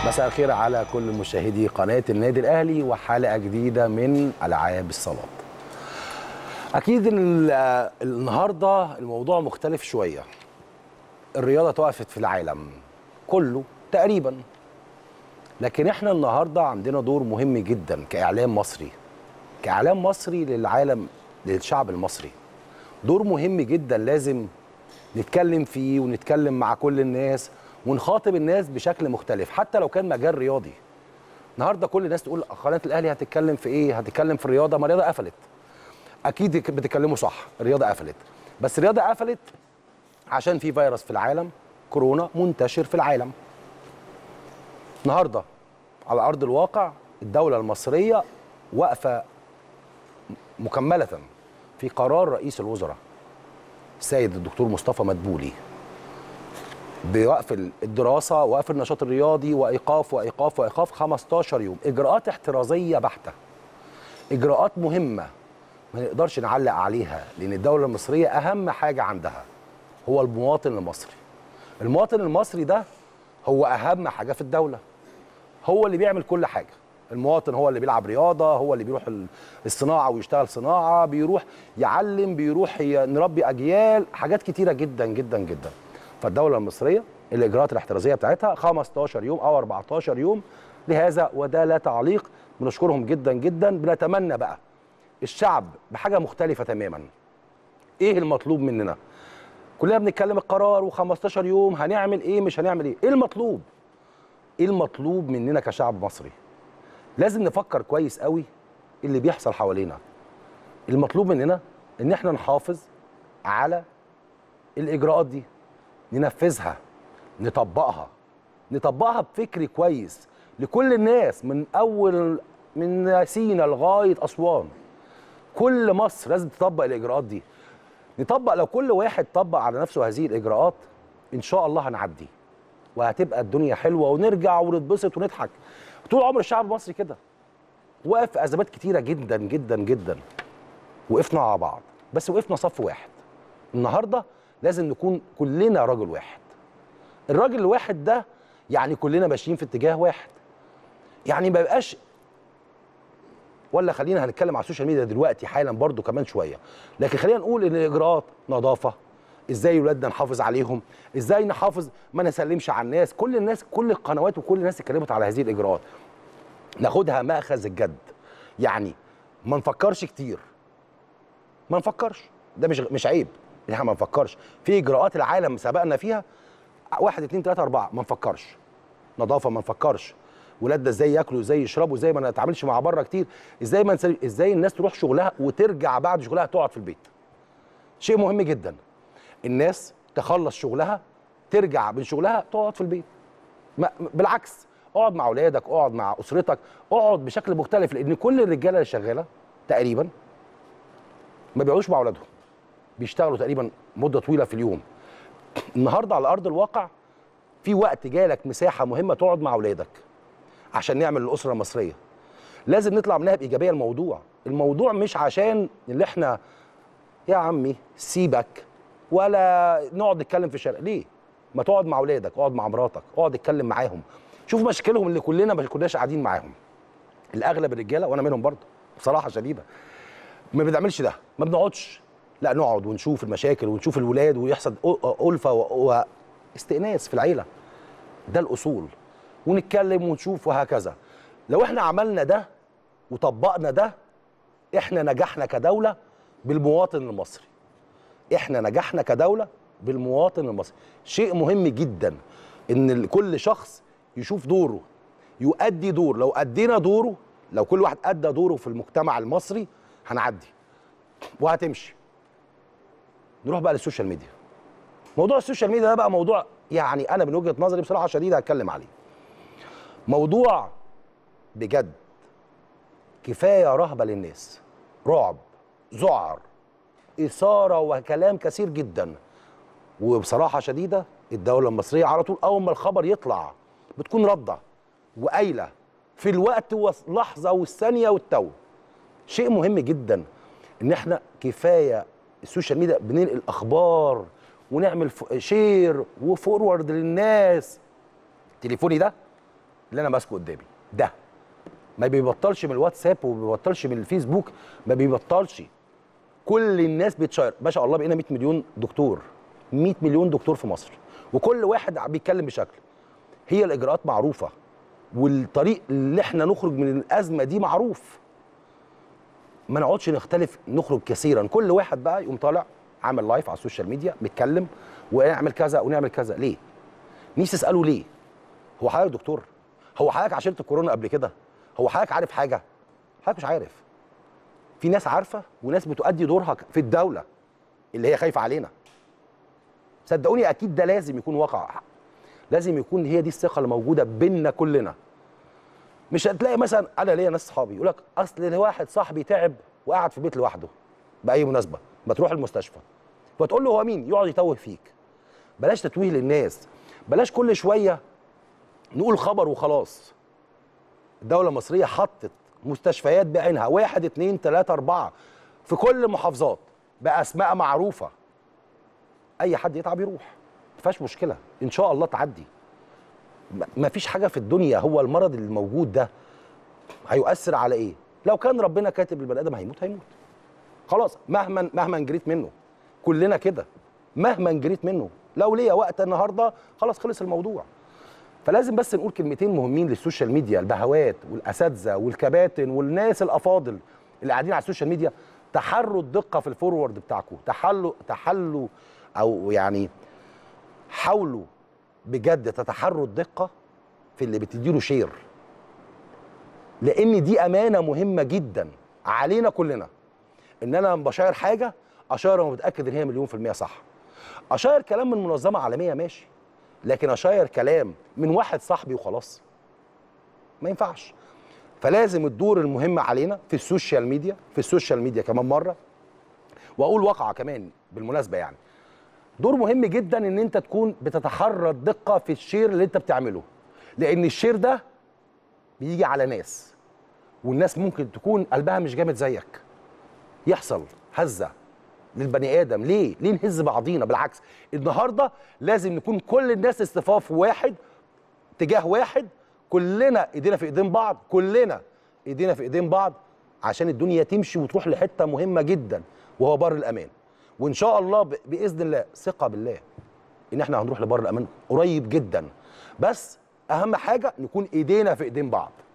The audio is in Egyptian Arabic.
مساء الخير على كل مشاهدي قناة النادي الأهلي وحلقة جديدة من ألعاب الصالات أكيد ال- النهاردة الموضوع مختلف شوية الرياضة توقفت في العالم كله تقريبا لكن احنا النهاردة عندنا دور مهم جدا كإعلام مصري كإعلام مصري للعالم للشعب المصري دور مهم جدا لازم نتكلم فيه ونتكلم مع كل الناس ونخاطب الناس بشكل مختلف حتى لو كان مجال رياضي النهارده كل الناس تقول قناه الاهلي هتتكلم في ايه هتتكلم في الرياضه ما الرياضه قفلت اكيد بتتكلموا صح الرياضه قفلت بس الرياضه قفلت عشان في فيروس في العالم كورونا منتشر في العالم النهارده على ارض الواقع الدوله المصريه واقفه مكمله في قرار رئيس الوزراء السيد الدكتور مصطفى مدبولي بوقف الدراسه وقف النشاط الرياضي وايقاف وايقاف وايقاف 15 يوم اجراءات احترازيه بحته اجراءات مهمه ما نقدرش نعلق عليها لان الدوله المصريه اهم حاجه عندها هو المواطن المصري المواطن المصري ده هو اهم حاجه في الدوله هو اللي بيعمل كل حاجه المواطن هو اللي بيلعب رياضه هو اللي بيروح ال- الصناعه ويشتغل صناعه بيروح يعلم بيروح ي- نربي اجيال حاجات كتيره جدا جدا جدا فالدوله المصريه الاجراءات الاحترازيه بتاعتها 15 يوم او 14 يوم لهذا وده لا تعليق بنشكرهم جدا جدا بنتمنى بقى الشعب بحاجه مختلفه تماما ايه المطلوب مننا كلنا بنتكلم القرار و15 يوم هنعمل ايه مش هنعمل ايه ايه المطلوب ايه المطلوب مننا كشعب مصري لازم نفكر كويس قوي اللي بيحصل حوالينا المطلوب مننا ان احنا نحافظ على الاجراءات دي ننفذها نطبقها نطبقها بفكر كويس لكل الناس من اول من سينا لغايه اسوان كل مصر لازم تطبق الاجراءات دي نطبق لو كل واحد طبق على نفسه هذه الاجراءات ان شاء الله هنعدي وهتبقى الدنيا حلوه ونرجع ونتبسط ونضحك طول عمر الشعب المصري كده وقف في ازمات كتيره جدا جدا جدا وقفنا مع بعض بس وقفنا صف واحد النهارده لازم نكون كلنا رجل واحد الراجل الواحد ده يعني كلنا ماشيين في اتجاه واحد يعني ما يبقاش ولا خلينا هنتكلم على السوشيال ميديا دلوقتي حالا برضو كمان شويه لكن خلينا نقول ان الاجراءات نظافه ازاي ولادنا نحافظ عليهم ازاي نحافظ ما نسلمش على الناس كل الناس كل القنوات وكل الناس اتكلمت على هذه الاجراءات ناخدها ماخذ الجد يعني ما نفكرش كتير ما نفكرش ده مش مش عيب ان احنا ما نفكرش في اجراءات العالم سبقنا فيها واحد اتنين تلاته اربعه ما نفكرش نظافه ما نفكرش ولادنا ازاي ياكلوا ازاي يشربوا ازاي ما نتعاملش مع بره كتير ازاي ما نسل... ازاي الناس تروح شغلها وترجع بعد شغلها تقعد في البيت شيء مهم جدا الناس تخلص شغلها ترجع من شغلها تقعد في البيت ما بالعكس اقعد مع اولادك اقعد مع اسرتك اقعد بشكل مختلف لان كل الرجاله اللي شغاله تقريبا ما بيقعدوش مع اولادهم بيشتغلوا تقريبا مده طويله في اليوم النهارده على ارض الواقع في وقت جالك مساحه مهمه تقعد مع اولادك عشان نعمل الاسره المصريه لازم نطلع منها بايجابيه الموضوع الموضوع مش عشان اللي احنا يا عمي سيبك ولا نقعد نتكلم في الشارع ليه ما تقعد مع اولادك اقعد مع مراتك اقعد اتكلم معاهم شوف مشاكلهم اللي كلنا ما كناش قاعدين معاهم الاغلب الرجاله وانا منهم برضه بصراحه شديده ما بنعملش ده ما بنقعدش لا نقعد ونشوف المشاكل ونشوف الولاد ويحصل أ- ألفة و- واستئناس في العيلة ده الأصول ونتكلم ونشوف وهكذا لو احنا عملنا ده وطبقنا ده احنا نجحنا كدولة بالمواطن المصري احنا نجحنا كدولة بالمواطن المصري شيء مهم جدا ان كل شخص يشوف دوره يؤدي دور لو ادينا دوره لو كل واحد ادى دوره في المجتمع المصري هنعدي وهتمشي نروح بقى للسوشيال ميديا موضوع السوشيال ميديا ده بقى موضوع يعني انا من وجهه نظري بصراحه شديده هتكلم عليه موضوع بجد كفايه رهبه للناس رعب ذعر اثاره وكلام كثير جدا وبصراحه شديده الدوله المصريه على طول اول ما الخبر يطلع بتكون رده وقايله في الوقت واللحظه والثانيه والتو شيء مهم جدا ان احنا كفايه السوشيال ميديا بننقل اخبار ونعمل ف- شير وفورورد للناس تليفوني ده اللي انا ماسكه قدامي ده ما بيبطلش من الواتساب وما بيبطلش من الفيسبوك ما بيبطلش كل الناس بتشير ما شاء الله بقينا 100 مليون دكتور 100 مليون دكتور في مصر وكل واحد بيتكلم بشكل هي الاجراءات معروفه والطريق اللي احنا نخرج من الازمه دي معروف ما نقعدش نختلف نخرج كثيرا كل واحد بقى يقوم طالع عامل لايف على السوشيال ميديا بيتكلم ونعمل كذا ونعمل كذا ليه نفسي اساله ليه هو حضرتك دكتور هو حضرتك عاشرت الكورونا قبل كده هو حضرتك عارف حاجه حضرتك مش عارف في ناس عارفه وناس بتؤدي دورها في الدوله اللي هي خايفه علينا صدقوني اكيد ده لازم يكون واقع لازم يكون هي دي الثقه اللي موجوده بيننا كلنا مش هتلاقي مثلا انا ليا ناس صحابي يقول لك اصل واحد صاحبي تعب وقعد في بيت لوحده باي مناسبه ما تروح المستشفى فتقول له هو مين يقعد يتوه فيك بلاش تتويه للناس بلاش كل شويه نقول خبر وخلاص الدوله المصريه حطت مستشفيات بعينها واحد اتنين تلاته اربعه في كل المحافظات باسماء معروفه اي حد يتعب يروح ما فيهاش مشكله ان شاء الله تعدي ما فيش حاجه في الدنيا هو المرض اللي موجود ده هيؤثر على ايه لو كان ربنا كاتب البني ادم هيموت هيموت خلاص مهما مهما جريت منه كلنا كده مهما جريت منه لو ليا وقت النهارده خلاص خلص الموضوع فلازم بس نقول كلمتين مهمين للسوشيال ميديا البهوات والاساتذه والكباتن والناس الافاضل اللي قاعدين على السوشيال ميديا تحروا الدقه في الفورورد بتاعكم تحلوا تحلوا او يعني حاولوا بجد تتحروا الدقه في اللي بتديله شير لان دي امانه مهمه جدا علينا كلنا ان انا لما بشير حاجه اشير ومتاكد ان هي مليون في الميه صح اشير كلام من منظمه عالميه ماشي لكن اشير كلام من واحد صاحبي وخلاص ما ينفعش فلازم الدور المهم علينا في السوشيال ميديا في السوشيال ميديا كمان مره واقول واقعه كمان بالمناسبه يعني دور مهم جدا ان انت تكون بتتحرى الدقه في الشير اللي انت بتعمله لان الشير ده بيجي على ناس والناس ممكن تكون قلبها مش جامد زيك يحصل هزه للبني ادم ليه ليه نهز بعضينا بالعكس النهارده لازم نكون كل الناس اصطفاف واحد اتجاه واحد كلنا ايدينا في ايدين بعض كلنا ايدينا في ايدين بعض عشان الدنيا تمشي وتروح لحته مهمه جدا وهو بر الامان وان شاء الله باذن الله ثقه بالله ان احنا هنروح لبر الامان قريب جدا بس اهم حاجه نكون ايدينا في ايدين بعض